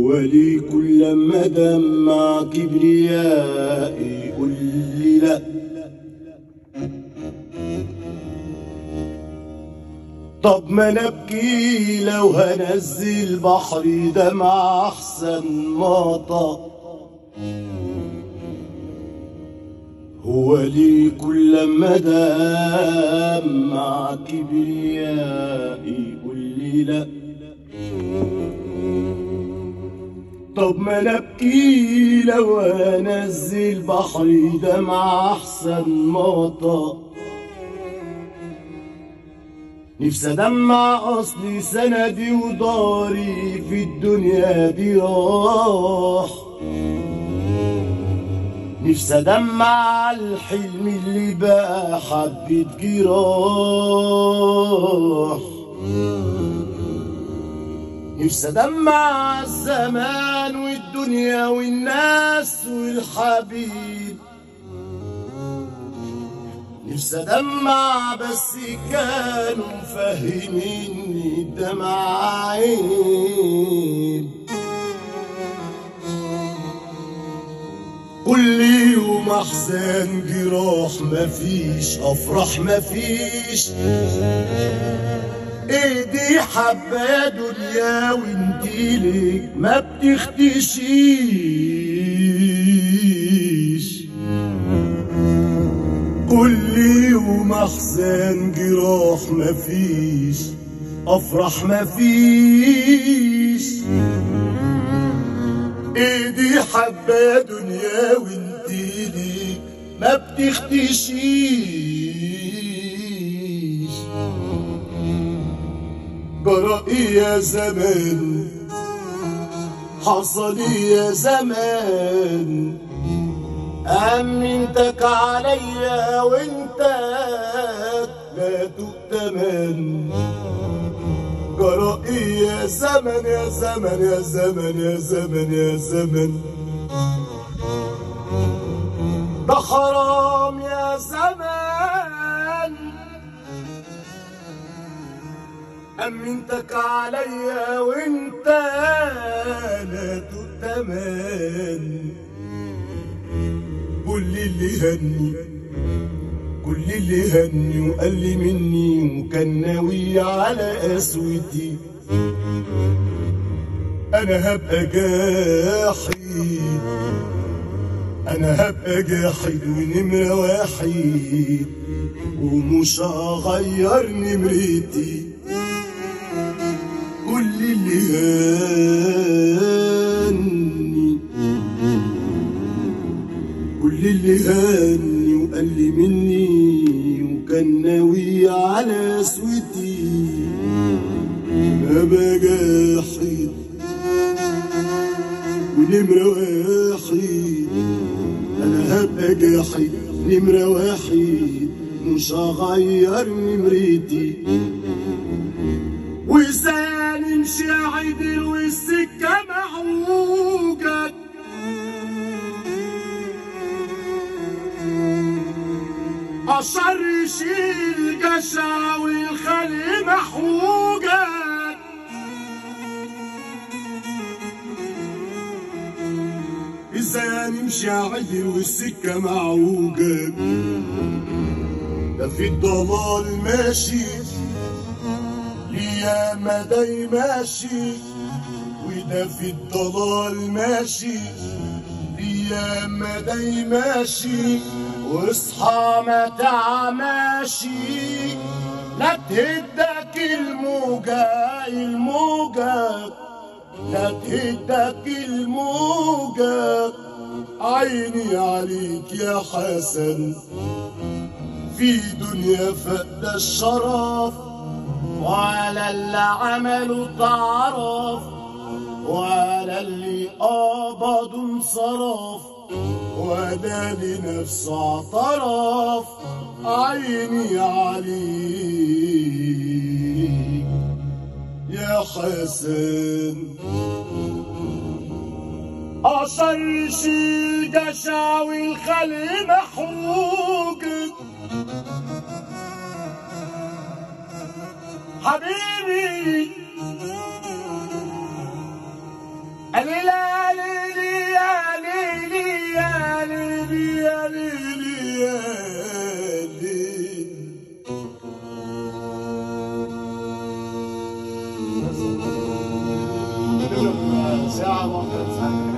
هو لي كل ما دمع كبريائي قول لي لا طب ما نبكي لو هنزل بحري دمع احسن مطر هو لي كل ما دمع كبريائي قول لي لا طب ما نبكي لو انزل بحري دمع احسن مطر نفسي ادمع اصلي سندي وداري في الدنيا دي راح نفسي ادمع الحلم اللي بقى حبة جراح نفسي ادمع الزمان والدنيا والناس والحبيب نفسي ادمع بس كانوا مفهميني الدمع عيب كل يوم احزان جراح مفيش افراح مفيش ايدي حبة يا دنيا وانتي ليه ما بتختشيش كل يوم احزان جراح مفيش افرح مفيش ايدي حبة يا دنيا وانتي ليك ما بتختشيش جرى ايه يا زمان حصل ايه يا زمان أمنتك عليا وانت لا تؤتمن جرى ايه يا زمن يا زمن يا زمن يا زمن يا زمن ده حرام يا زمن أمنتك عليا وانت لا تؤتمن كل اللي هني كل اللي هني وقال لي مني وكان ناوي على قسوتي انا هبقى جاحد انا هبقى جاحد ونمرة واحد ومش هغير نمرتي كل اللي هاني كل اللي هاني وقال لي مني وكان ناوي على سويتي ابقى جاحد ونمرة واحد انا هبقى جاحد نمرة واحد مش هغير نمرتي وإزاي نمشي عدل والسكة معوجة أشر يشيل جشع والخلق محوجة ازاي نمشي عدل والسكة معوجة ده في الضلال ماشي يا مدى ماشي وده في الضلال ماشي يا مدى ماشي واصحى ما تعماشي لا تهدك الموجة الموجة لا تهدك الموجة عيني عليك يا حسن في دنيا فقد الشرف وعلى اللي عملوا تعرف وعلى اللي قبضوا انصرف وده لنفسه اعترف عيني عليك يا حسن عشان يشيل جشاوي الخلق محوجك حبيبي ليلي يا ليلي يا ليلي يا ليلي يا ليلي يا ليلي ساعة واحدة